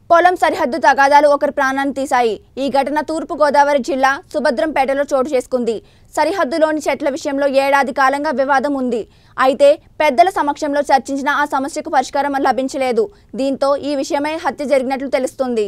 పొలం సరిహద్దు తగాదాలు ఒకరి ప్రాణాన్ని తీశాయి ఈ ఘటన తూర్పు గోదావరి జిల్లా సుభద్రంపేటలో చోటు చేసుకుంది సరిహద్దులోని చెట్ల విషయంలో ఏడాది కాలంగా వివాదం ఉంది అయితే పెద్దల సమక్షంలో చర్చించిన ఆ సమస్యకు పరిష్కారం లభించలేదు దీంతో ఈ విషయమై హత్య జరిగినట్లు తెలుస్తుంది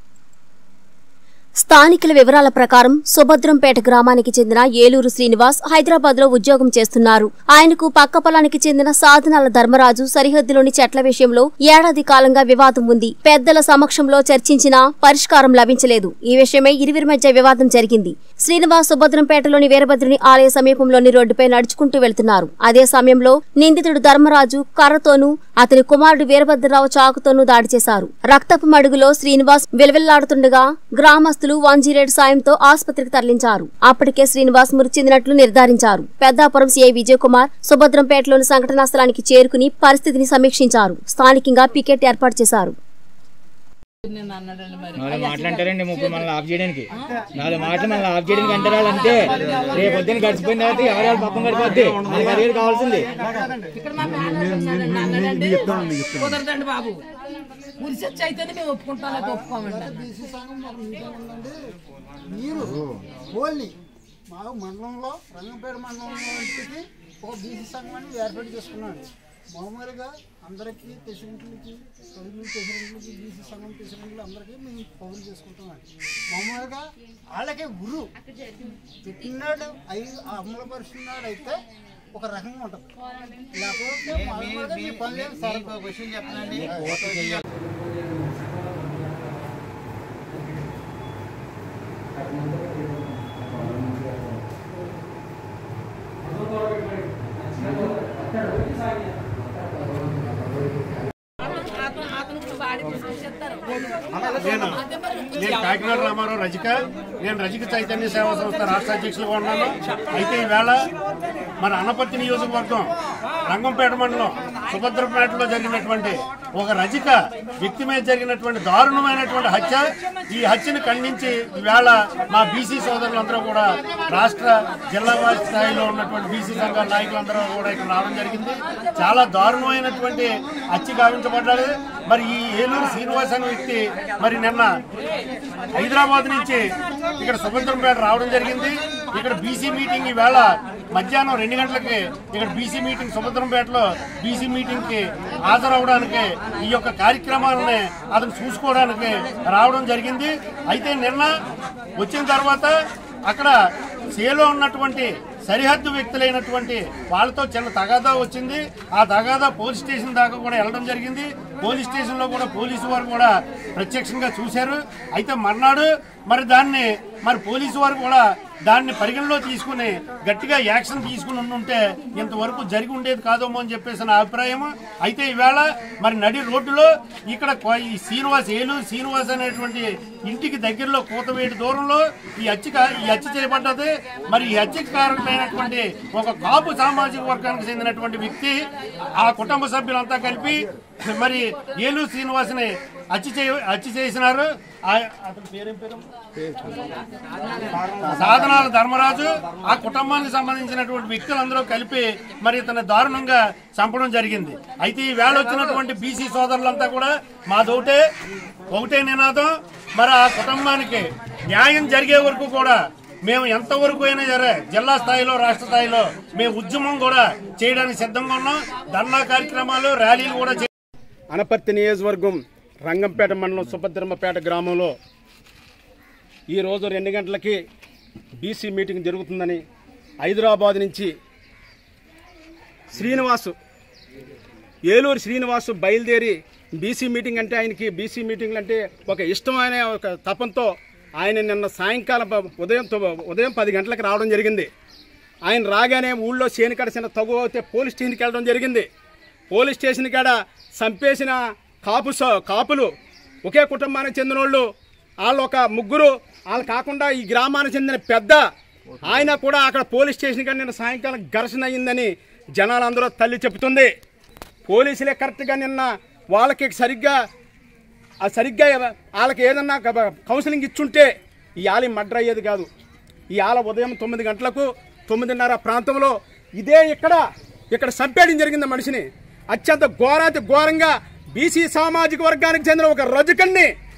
స్థానికుల వివరాల ప్రకారం సుభద్రంపేట గ్రామానికి చెందిన ఏలూరు శ్రీనివాస్ హైదరాబాద్ లో ఉద్యోగం చేస్తున్నారు ఆయనకు పక్క పొలానికి చెందిన సాధనాల ధర్మరాజు సరిహద్దులోని చెట్ల విషయంలో ఏడాది కాలంగా వివాదం ఉంది పెద్దల సమక్షంలో చర్చించినా పరిష్కారం లభించలేదు ఈ విషయమై ఇరువురి మధ్య వివాదం జరిగింది శ్రీనివాస్ సుభద్రంపేటలోని వీరభద్రుని ఆలయ సమీపంలోని రోడ్డుపై నడుచుకుంటూ వెళ్తున్నారు అదే సమయంలో నిందితుడు ధర్మరాజు కర్రతోనూ అతని కుమారుడు వీరభద్రరావు చాకుతోనూ దాడి చేశారు రక్తపు మడుగులో శ్రీనివాస్ విలవిల్లాడుతుండగా గ్రామస్తులు వన్ జీరేడ్ సాయంతో ఆసుపత్రికి తరలించారు అప్పటికే శ్రీనివాస్ మృతి చెందినట్లు నిర్ధారించారు పెద్దాపురం సీఐ విజయ్ కుమార్ సుభద్రంపేటలోని సంఘటనా స్థలానికి చేరుకుని పరిస్థితిని సమీక్షించారు స్థానికంగా పికెట్ ఏర్పాటు చేశారు నాలుగు మాటలు అంటారండి ముప్పై మనల్ని ఆఫ్ చేయడానికి నాలుగు మాటలు మనల్ని ఆఫ్ చేయడానికి అంటారు వాళ్ళు అంతే రేపు పొద్దున్న గడిచిపోయిన తర్వాత ఎవరు వాళ్ళ పక్కన గడిపోద్ది మనకి అదే కావాల్సింది ఇక్కడ మా నాన్న అన్నాడండి కుదరదండి బాబు మురిసొచ్చి అయితేనే మేము ఒప్పుకుంటాం లేకపోతే ఒప్పుకోమండి మీరు ఓన్లీ మా మండలంలో రంగంపేట మండలంలో ఇంటికి ఒక బీసీ సంఘాన్ని ఏర్పాటు చేసుకున్నాడు మామూలుగా అందరికీ ప్రెసిడెంట్లకి పౌరులు ప్రెసిడెంట్లకి బీసీ సంఘం ప్రెసిడెంట్లు అందరికీ మేము పౌరులు చేసుకుంటున్నాం మామూలుగా వాళ్ళకి ఉరు పెట్టినాడు అయి అమలుపరుచున్నాడు అయితే ఒక రకంగా ఉంటుంది లేకపోతే మామూలుగా మీ పనులు సరిగ్గా క్వశ్చన్ చెప్పనండి అతను అతను ఇప్పుడు వాడి తీసుకొచ్చేస్తారు నేను నేను కాకినాడ రామారావు రజిక నేను రజిక చైతన్య సేవా సంస్థ రాష్ట్ర అధ్యక్షులుగా ఉన్నాను అయితే ఈవేళ మన అనపర్తి నియోజకవర్గం రంగంపేట మండలం సుభద్రపేటలో జరిగినటువంటి ఒక రజిక వ్యక్తి మీద జరిగినటువంటి దారుణమైనటువంటి హత్య ఈ హత్యను ఖండించి ఈవేళ మా బీసీ సోదరులందరూ కూడా రాష్ట్ర జిల్లా వారి స్థాయిలో ఉన్నటువంటి బీసీ సంఘాల నాయకులందరూ కూడా ఇక్కడ రావడం జరిగింది చాలా దారుణమైనటువంటి హత్య గావించబడ్డాడు మరి ఈ ఏలూరు శ్రీనివాస్ అనే వ్యక్తి మరి నిన్న హైదరాబాద్ నుంచి ఇక్కడ సుభద్రంపేట రావడం జరిగింది ఇక్కడ బీసీ మీటింగ్ ఈవేళ మధ్యాహ్నం రెండు గంటలకి ఇక్కడ బీసీ మీటింగ్ సుభద్రంపేటలో బీసీ మీటింగ్ కి హాజరవడానికి ఈ యొక్క కార్యక్రమాలని అతను చూసుకోవడానికి రావడం జరిగింది అయితే నిన్న వచ్చిన తర్వాత అక్కడ సేలో ఉన్నటువంటి సరిహద్దు వ్యక్తులైనటువంటి వాళ్ళతో చిన్న తగాదా వచ్చింది ఆ తగాదా పోలీస్ స్టేషన్ దాకా కూడా వెళ్ళడం జరిగింది పోలీస్ స్టేషన్ లో కూడా పోలీసు వారు కూడా ప్రత్యక్షంగా చూశారు అయితే మర్నాడు మరి దాన్ని మరి పోలీసు వారు కూడా దాన్ని పరిగణలో తీసుకుని గట్టిగా యాక్షన్ తీసుకుని ఉంటే ఇంతవరకు జరిగి ఉండేది కాదేమో అని చెప్పేసి నా అభిప్రాయం అయితే ఈవేళ మరి నడి రోడ్డులో ఇక్కడ కొ- ఈ శ్రీనివాస్ ఏలూరు శ్రీనివాస్ అనేటువంటి ఇంటికి దగ్గరలో కూతవేటి దూరంలో ఈ హత్య కా- ఈ హత్య చేయబడ్డది మరి ఈ హత్యకు కారణమైనటువంటి ఒక కాపు సామాజిక వర్గానికి చెందినటువంటి వ్యక్తి ఆ కుటుంబ సభ్యులంతా కలిపి మరి ఏలూరు శ్రీనివాస్ని హత్య చే హత్య చేసినారు ఆ- అతని పేరేం పేరు సాధనాల ధర్మరాజు ఆ కుటుంబానికి సంబంధించినటువంటి వ్యక్తులందరూ కలిపి మరి ఇతను దారుణంగా చంపడం జరిగింది అయితే ఈ వేళ వచ్చినటువంటి బీసీ సోదరులంతా కూడా మాదొకటే ఒకటే నినాదం మరి ఆ కుటుంబానికి న్యాయం జరిగే వరకు కూడా మేము ఎంతవరకు అయినా సరే జిల్లా స్థాయిలో రాష్ట్ర స్థాయిలో మేము ఉద్యమం కూడా చేయడానికి సిద్ధంగా ఉన్నాం ధర్నా కార్యక్రమాలు ర్యాలీలు కూడా చే- అనపర్తి నియోజకవర్గం రంగంపేట మండలం సుభద్రమ్మపేట గ్రామంలో ఈరోజు రెండు గంటలకి బీసీ మీటింగ్ జరుగుతుందని హైదరాబాద్ నుంచి శ్రీనివాసు ఏలూరు శ్రీనివాసు బయలుదేరి బీసీ మీటింగ్ అంటే ఆయనకి బీసీ మీటింగ్లు అంటే ఒక ఇష్టమైన ఒక తపంతో ఆయన నిన్న సాయంకాలం ప- ఉదయం తొ- ఉదయం పది గంటలకు రావడం జరిగింది ఆయన రాగానే ఊళ్ళో చేనికాడ చిన్న తగు అయితే పోలీస్ స్టేషన్కి వెళ్ళడం జరిగింది పోలీస్ స్టేషన్ కాడ చంపేసిన కాపు స- కాపులు ఒకే కుటుంబానికి చెందిన వాళ్ళు వాళ్ళు ఒక ముగ్గురు వాళ్ళు కాకుండా ఈ గ్రామానికి చెందిన పెద్ద ఆయన కూడా అక్కడ పోలీస్ స్టేషన్ కాడ నిన్న సాయంకాలం ఘర్షణ అయిందని జనాలందరూ తల్లి చెబుతుంది పోలీసులే కరెక్ట్గా నిన్న వాళ్ళకి సరిగ్గా ఆ సరిగ్గా వాళ్ళకి ఏదన్నా కబ- కౌన్సిలింగ్ ఇచ్చుంటే ఈ ఆలి మడ్ర అయ్యేది కాదు ఈ ఆల ఉదయం తొమ్మిది గంటలకు తొమ్మిదిన్నర ప్రాంతంలో ఇదే ఇక్కడ ఇక్కడ చంపేయడం జరిగింది మనిషిని అత్యంత ఘోరాతి ఘోరంగా బీసీ సామాజిక వర్గానికి చెందిన ఒక రజకన్ని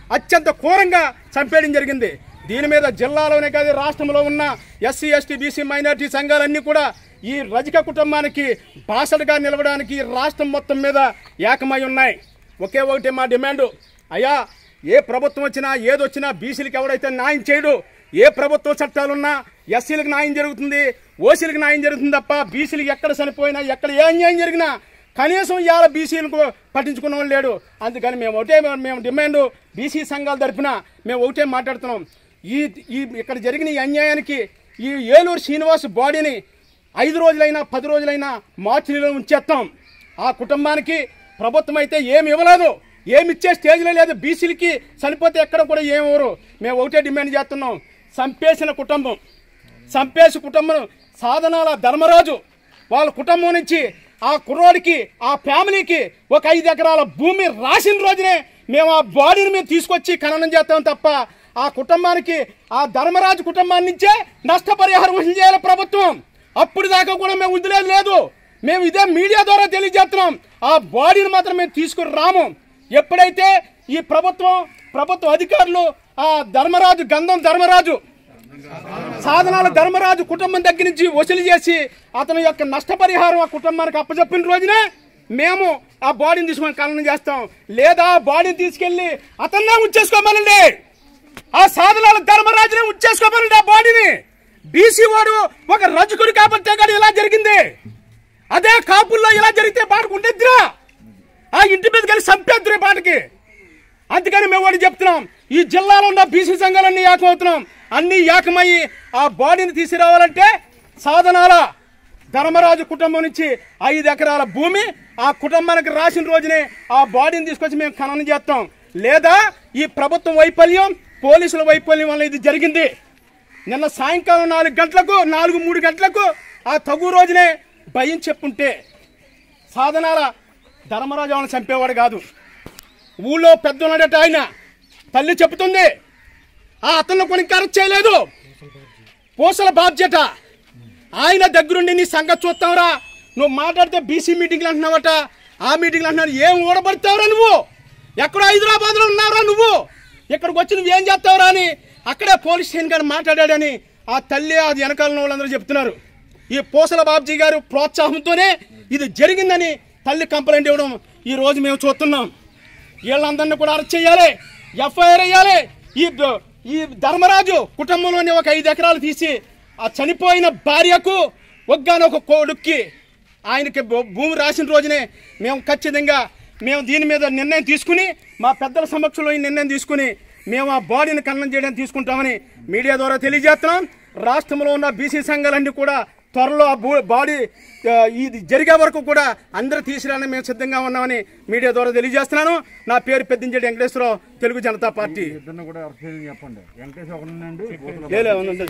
అత్యంత ఘోరంగా చంపేయడం జరిగింది దీని మీద జిల్లాలోనే కాదు రాష్ట్రంలో ఉన్న ఎస్సీ ఎస్టీ బీసీ మైనార్టీ సంఘాలన్నీ కూడా ఈ రజక కుటుంబానికి బాసటగా నిలవడానికి ఈ రాష్ట్రం మొత్తం మీద ఏకమై ఉన్నాయి ఒకే ఒకటి మా డిమాండు అయ్యా ఏ ప్రభుత్వం వచ్చినా ఏదొచ్చినా బీసీలకు ఎవడైతే న్యాయం చేయడు ఏ ప్రభుత్వ చట్టాలున్నా ఎస్సీలకు న్యాయం జరుగుతుంది ఓసీలకు న్యాయం జరుగుతుంది తప్ప బీసీలకు ఎక్కడ చనిపోయినా ఎక్కడ ఏ అన్యాయం జరిగినా కనీసం ఇవాళ బీసీలకు పట్టించుకున్న వాళ్ళు లేడు అందుకని మేము ఒకటే మేము డిమాండ్ బీసీ సంఘాల తరఫున మేము ఒకటే మాట్లాడుతున్నాం ఈ ఈ ఇక్కడ జరిగిన ఈ అన్యాయానికి ఈ ఏలూరు శ్రీనివాస్ బాడీని ఐదు రోజులైనా పది రోజులైనా మార్చిలో ఉంచేస్తాం ఆ కుటుంబానికి ప్రభుత్వం అయితే ఏమి ఇవ్వలేదు ఏమి ఇచ్చే స్టేజ్లో లేదు బీసీలకి చనిపోతే ఎక్కడ కూడా ఏమి ఇవ్వరు మేము ఒకటే డిమాండ్ చేస్తున్నాం చంపేసిన కుటుంబం చంపేసి కుటుంబం సాధనాల ధర్మరాజు వాళ్ళ కుటుంబం నుంచి ఆ కుర్రోడికి ఆ ఫ్యామిలీకి ఒక ఐదు ఎకరాల భూమి రాసిన రోజునే మేము ఆ బాడీని మేము తీసుకొచ్చి ఖననం చేస్తాం తప్ప ఆ కుటుంబానికి ఆ ధర్మరాజు కుటుంబాన్ని నుంచే నష్టపరిహారం వసూలు చేయాలి ప్రభుత్వం అప్పుడు దాకా కూడా మేము వదిలేదు లేదు మేము ఇదే మీడియా ద్వారా తెలియజేస్తున్నాం ఆ బాడీని మాత్రం మేము తీసుకుని రాము ఎప్పుడైతే ఈ ప్రభుత్వం ప్రభుత్వ అధికారులు ఆ ధర్మరాజు గంధం ధర్మరాజు సాధనాల ధర్మరాజు కుటుంబం దగ్గర నుంచి వసూలు చేసి అతని యొక్క నష్టపరిహారం ఆ కుటుంబానికి అప్పచెప్పిన రోజునే మేము ఆ బాడీని తీసుకొని ఖననం చేస్తాం లేదా ఆ బాడీని తీసుకెళ్లి అతన్నే ఉంచేసుకోమనండి ఆ సాధనాల ధర్మరాజునే ఉంచేసుకోమనండి ఆ బాడీని బీసీ వాడు ఒక రజకుడు కాబట్టే కానీ ఇలా జరిగింది అదే కాపుల్లో ఇలా జరిగితే బాటకు ఉండేద్దిరా ఆ ఇంటి మీద కలిసి చంపేద్దురు బాటకి అందుకని మేము వాడికి చెప్తున్నాం ఈ జిల్లాలో ఉన్న బీసీ సంఘాలన్నీ ఏకమవుతున్నాం అన్ని ఏకమయ్యి ఆ బాడీని తీసుకురావాలంటే సాధనాల ధర్మరాజు కుటుంబం నుంచి ఐదు ఎకరాల భూమి ఆ కుటుంబానికి రాసిన రోజునే ఆ బాడీని తీసుకొచ్చి మేము ఖననం చేస్తాం లేదా ఈ ప్రభుత్వం వైఫల్యం పోలీసుల వైఫల్యం వల్ల ఇది జరిగింది నిన్న సాయంకాలం నాలుగు గంటలకు నాలుగు మూడు గంటలకు ఆ తగు రోజునే భయం చెప్పుంటే సాధనాల ధర్మరాజు వాళ్ళని చంపేవాడు కాదు ఊళ్ళో పెద్ద ఉన్నాడట ఆయన తల్లి చెప్తుంది ఆ అతను కొన్ని అరెస్ట్ చేయలేదు పూసల బాధ్యత ఆయన దగ్గరుండి నీ సంగతి చూస్తావురా నువ్వు మాట్లాడితే బీసీ మీటింగ్లు అంటున్నావట ఆ మీటింగ్లు అంటున్నావు ఏం ఊడబడతావురా నువ్వు ఎక్కడో హైదరాబాద్లో ఉన్నావురా నువ్వు ఇక్కడికి వచ్చి నువ్వేం చేస్తావురా అని అక్కడే పోలీస్ స్టేషన్ గారు మాట్లాడాడని ఆ తల్లి అది వెనకాల ఉన్న వాళ్ళందరూ చెప్తున్నారు ఈ పూసల బాబ్జీ గారు ప్రోత్సాహంతోనే ఇది జరిగిందని తల్లి కంప్లైంట్ ఇవ్వడం ఈ రోజు మేము చూస్తున్నాం వీళ్ళందరినీ కూడా అరెస్ట్ చేయాలి ఎఫ్ఐఆర్ వేయాలి ఈ ఈ ధర్మరాజు కుటుంబంలోని ఒక ఐదు ఎకరాలు తీసి ఆ చనిపోయిన భార్యకు ఒగ్గానొక కొడుక్కి ఆయనకి భూ- భూమి రాసిన రోజునే మేము ఖచ్చితంగా మేము దీని మీద నిర్ణయం తీసుకుని మా పెద్దల సమక్షంలో ఈ నిర్ణయం తీసుకుని మేము ఆ బాడీని ఖననం చేయడానికి తీసుకుంటామని మీడియా ద్వారా తెలియజేస్తున్నాం రాష్ట్రంలో ఉన్న బీసీ సంఘాలన్నీ కూడా త్వరలో ఆ భూ బాడీ ఆ, ఇది జరిగే వరకు కూడా అందరూ తీసుకురాలని మేము సిద్ధంగా ఉన్నామని మీడియా ద్వారా తెలియజేస్తున్నాను నా పేరు పెద్దించేటి వెంకటేశ్వరరావు తెలుగు జనతా పార్టీ ఇద్దరిని కూడా అరెస్ట్ చేయని చెప్పండి వెంకటేష్ ఒకనండి లేలే, ఉంది, ఉంది.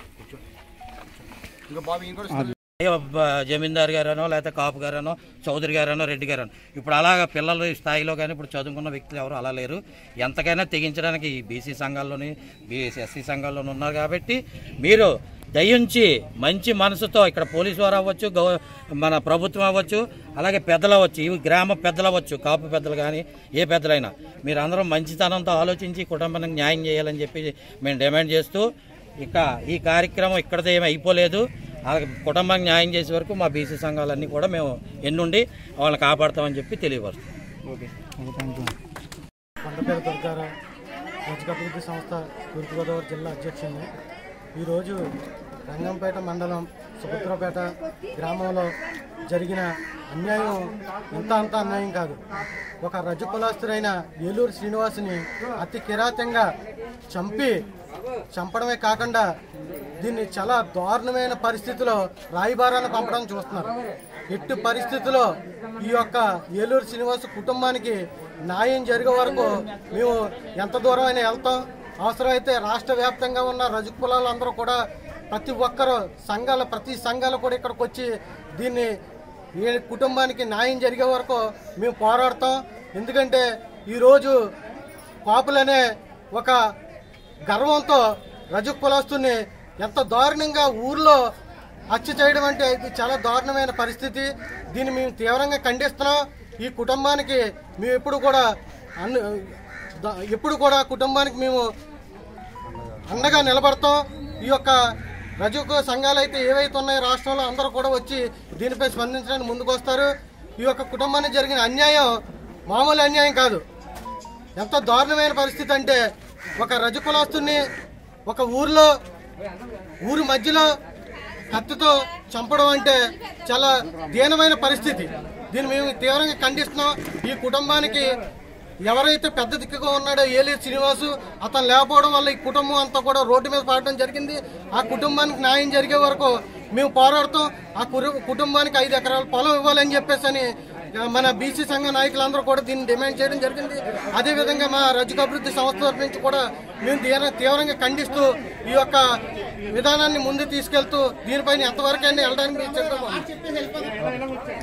అయ్యో, బ- జమీందార్ గారనో లేకపోతే కాపు గారనో చౌదరి గారనో రెడ్డి గారనో ఇప్పుడు అలాగా పిల్లల స్థాయిలో కానీ ఇప్పుడు చదువుకున్న వ్యక్తులు ఎవరు అలా లేరు ఎంతకైనా తెగించడానికి ఈ బీసీ సంఘాల్లోని బీసీ ఎస్సీ సంఘాల్లోని ఉన్నారు కాబట్టి మీరు దయించి మంచి మనసుతో ఇక్కడ పోలీసు వారు అవ్వచ్చు గౌ మన ప్రభుత్వం అవ్వచ్చు అలాగే పెద్దలు అవ్వచ్చు ఇవి గ్రామ పెద్దలు అవ్వచ్చు కాపు పెద్దలు కానీ ఏ పెద్దలైనా మీరు అందరం మంచితనంతో ఆలోచించి కుటుంబానికి న్యాయం చేయాలని చెప్పి మేము డిమాండ్ చేస్తూ ఇక ఈ కార్యక్రమం ఇక్కడతో ఏమీ అయిపోలేదు ఆ కుటుంబానికి న్యాయం చేసే వరకు మా బీసీ సంఘాలన్నీ కూడా మేము ఎన్నుండి వాళ్ళని కాపాడుతామని చెప్పి తెలియపరుస్తాం కొండపేట దుర్గారావు రజకాభివృద్ధి సంస్థ తూర్పుగోదావరి జిల్లా అధ్యక్షుడిని ఈరోజు రంగంపేట మండలం సుభద్రపేట గ్రామంలో జరిగిన అన్యాయం ఇంత అంత అన్యాయం కాదు ఒక రజకులాస్తుడైన ఏలూరు శ్రీనివాసుని అతి కిరాతంగా చంపి చంపడమే కాకుండా దీన్ని చాలా దారుణమైన పరిస్థితిలో రాయిబారాన్ని పంపడం చూస్తున్నారు ఎట్టి పరిస్థితిలో ఈ యొక్క ఏలూరు శ్రీనివాస్ కుటుంబానికి న్యాయం జరిగే వరకు మేము ఎంత దూరం అయినా వెళ్తాం అవసరమైతే రాష్ట్ర వ్యాప్తంగా ఉన్న రజకు కులాలందరూ కూడా ప్రతి ఒక్కరు సంఘాలు ప్రతి సంఘాలు కూడా ఇక్కడికి వచ్చి దీన్ని ఈ కుటుంబానికి న్యాయం జరిగే వరకు మేము పోరాడతాం ఎందుకంటే ఈరోజు కాపులనే ఒక గర్వంతో రజకు కులస్తుని ఎంత దారుణంగా ఊర్లో హత్య చేయడం అంటే ఇది చాలా దారుణమైన పరిస్థితి దీన్ని మేము తీవ్రంగా ఖండిస్తున్నాం ఈ కుటుంబానికి మేము ఎప్పుడు కూడా అన్ను ద- ఎప్పుడు కూడా కుటుంబానికి మేము అండగా నిలబడతాం ఈ యొక్క రజకు సంఘాలు అయితే ఏవైతే ఉన్నాయో రాష్ట్రంలో అందరూ కూడా వచ్చి దీనిపై స్పందించడానికి ముందుకు వస్తారు ఈ యొక్క కుటుంబానికి జరిగిన అన్యాయం మామూలు అన్యాయం కాదు ఎంత దారుణమైన పరిస్థితి అంటే ఒక రజకులస్తుని ఒక ఊర్లో ఊరి మధ్యలో కత్తితో చంపడం అంటే చాలా దీనమైన పరిస్థితి దీన్ని మేము తీవ్రంగా ఖండిస్తున్నాం ఈ కుటుంబానికి ఎవరైతే పెద్ద దిక్కుగా ఉన్నాడో ఏలీ శ్రీనివాసు అతను లేకపోవడం వల్ల ఈ కుటుంబం అంతా కూడా రోడ్డు మీద పడడం జరిగింది ఆ కుటుంబానికి న్యాయం జరిగే వరకు మేము పోరాడుతాం ఆ కురు- కుటుంబానికి ఐదు ఎకరాల పొలం ఇవ్వాలని చెప్పేసి అని ఆ, మన బీసీ సంఘ నాయకులందరూ కూడా దీన్ని డిమాండ్ చేయడం జరిగింది అదేవిధంగా మా రజక అభివృద్ధి సంస్థ తరపు నుంచి కూడా మేము తీవ్ర- తీవ్రంగా ఖండిస్తూ ఈ యొక్క విధానాన్ని ముందు తీసుకెళ్తూ దీనిపైన ఎంతవరకైనా వెళ్ళడానికి మేము సిద్ధంగా ఉన్నాం.